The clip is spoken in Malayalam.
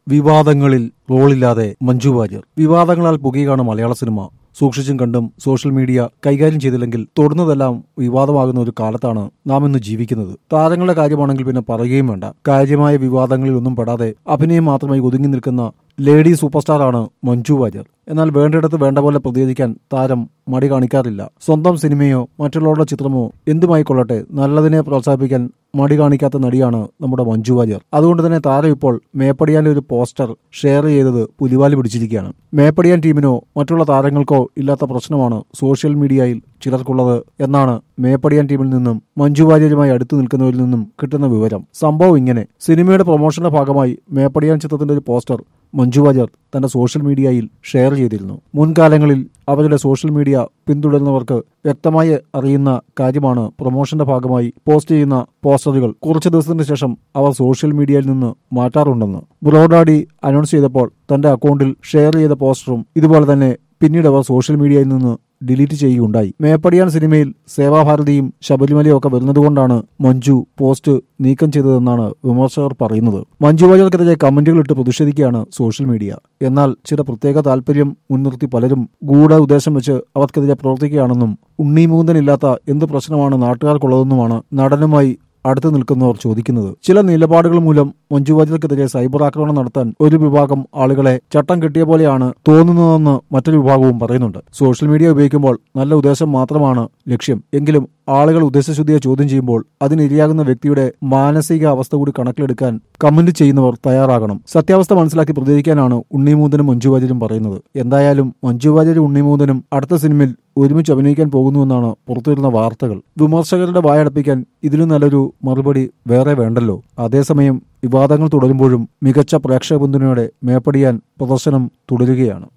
വിവാദങ്ങളിൽ റോളില്ലാതെ മഞ്ജു വാര്യർ വിവാദങ്ങളാൽ പുകയാണ് മലയാള സിനിമ സൂക്ഷിച്ചും കണ്ടും സോഷ്യൽ മീഡിയ കൈകാര്യം ചെയ്തില്ലെങ്കിൽ തൊടുന്നതെല്ലാം വിവാദമാകുന്ന ഒരു കാലത്താണ് നാം ഇന്ന് ജീവിക്കുന്നത് താരങ്ങളുടെ കാര്യമാണെങ്കിൽ പിന്നെ പറയുകയും വേണ്ട കാര്യമായ വിവാദങ്ങളിൽ ഒന്നും പെടാതെ അഭിനയം മാത്രമായി ഒതുങ്ങി നിൽക്കുന്ന ലേഡി സൂപ്പർ സ്റ്റാറാണ് മഞ്ജു വാര്യർ എന്നാൽ വേണ്ടിടത്ത് വേണ്ട പോലെ പ്രതികരിക്കാൻ താരം മടി കാണിക്കാറില്ല സ്വന്തം സിനിമയോ മറ്റുള്ളവരുടെ ചിത്രമോ എന്തുമായിക്കൊള്ളട്ടെ നല്ലതിനെ പ്രോത്സാഹിപ്പിക്കാൻ മടി കാണിക്കാത്ത നടിയാണ് നമ്മുടെ മഞ്ജു വാര്യർ അതുകൊണ്ട് തന്നെ താരം ഇപ്പോൾ മേപ്പടിയാന്റെ ഒരു പോസ്റ്റർ ഷെയർ ചെയ്തത് പുലിവാലി പിടിച്ചിരിക്കുകയാണ് മേപ്പടിയാൻ ടീമിനോ മറ്റുള്ള താരങ്ങൾക്കോ ഇല്ലാത്ത പ്രശ്നമാണ് സോഷ്യൽ മീഡിയയിൽ ചിലർക്കുള്ളത് എന്നാണ് മേപ്പടിയാൻ ടീമിൽ നിന്നും മഞ്ജു വാര്യരുമായി അടുത്തു നിൽക്കുന്നവരിൽ നിന്നും കിട്ടുന്ന വിവരം സംഭവം ഇങ്ങനെ സിനിമയുടെ പ്രൊമോഷന്റെ ഭാഗമായി മേപ്പടിയാൻ ചിത്രത്തിന്റെ ഒരു പോസ്റ്റർ മഞ്ജു വാര്യർ തന്റെ സോഷ്യൽ മീഡിയയിൽ ഷെയർ ചെയ്തിരുന്നു മുൻകാലങ്ങളിൽ അവരുടെ സോഷ്യൽ മീഡിയ പിന്തുടരുന്നവർക്ക് വ്യക്തമായി അറിയുന്ന കാര്യമാണ് പ്രൊമോഷന്റെ ഭാഗമായി പോസ്റ്റ് ചെയ്യുന്ന പോസ്റ്ററുകൾ കുറച്ച് ദിവസത്തിന് ശേഷം അവർ സോഷ്യൽ മീഡിയയിൽ നിന്ന് മാറ്റാറുണ്ടെന്ന് ബ്രോഡാഡി അനൗൺസ് ചെയ്തപ്പോൾ തന്റെ അക്കൗണ്ടിൽ ഷെയർ ചെയ്ത പോസ്റ്ററും ഇതുപോലെ തന്നെ പിന്നീട് അവർ സോഷ്യൽ മീഡിയയിൽ നിന്ന് ഡിലീറ്റ് ചെയ്യുകയുണ്ടായി മേപ്പടിയാൻ സിനിമയിൽ സേവാഭാരതിയും ശബരിമലയും ഒക്കെ വരുന്നതുകൊണ്ടാണ് മഞ്ജു പോസ്റ്റ് നീക്കം ചെയ്തതെന്നാണ് വിമർശകർ പറയുന്നത് മഞ്ജു വാര്യർക്കെതിരെ കമന്റുകൾ ഇട്ട് പ്രതിഷേധിക്കുകയാണ് സോഷ്യൽ മീഡിയ എന്നാൽ ചില പ്രത്യേക താല്പര്യം മുൻനിർത്തി പലരും ഗൂഢ ഉദ്ദേശം വെച്ച് അവർക്കെതിരെ പ്രവർത്തിക്കുകയാണെന്നും ഉണ്ണീമൂന്തനില്ലാത്ത എന്ത് പ്രശ്നമാണ് നാട്ടുകാർക്കുള്ളതെന്നുമാണ് നടനുമായി അടുത്തു നിൽക്കുന്നവർ ചോദിക്കുന്നത് ചില നിലപാടുകൾ മൂലം മഞ്ജു വാര്യർക്കെതിരെ സൈബർ ആക്രമണം നടത്താൻ ഒരു വിഭാഗം ആളുകളെ ചട്ടം കിട്ടിയ പോലെയാണ് തോന്നുന്നതെന്ന് മറ്റൊരു വിഭാഗവും പറയുന്നുണ്ട് സോഷ്യൽ മീഡിയ ഉപയോഗിക്കുമ്പോൾ നല്ല ഉദ്ദേശം മാത്രമാണ് ലക്ഷ്യം എങ്കിലും ആളുകൾ ഉദ്ദേശശുദ്ധിയെ ചോദ്യം ചെയ്യുമ്പോൾ അതിനിരയാകുന്ന വ്യക്തിയുടെ മാനസിക അവസ്ഥ കൂടി കണക്കിലെടുക്കാൻ കമന്റ് ചെയ്യുന്നവർ തയ്യാറാകണം സത്യാവസ്ഥ മനസ്സിലാക്കി പ്രതികരിക്കാനാണ് ഉണ്ണിമൂന്തനും മഞ്ജു വാര്യരും പറയുന്നത് എന്തായാലും മഞ്ജു വാര്യരും ഉണ്ണിമൂന്തനും അടുത്ത സിനിമയിൽ ഒരുമിച്ച് അഭിനയിക്കാൻ പോകുന്നുവെന്നാണ് പുറത്തുവരുന്ന വാർത്തകൾ വിമർശകരുടെ വായടപ്പിക്കാൻ ഇതിലും നല്ലൊരു മറുപടി വേറെ വേണ്ടല്ലോ അതേസമയം വിവാദങ്ങൾ തുടരുമ്പോഴും മികച്ച പ്രേക്ഷക പിന്തുണയോടെ മേപ്പടിയാൻ പ്രദർശനം തുടരുകയാണ്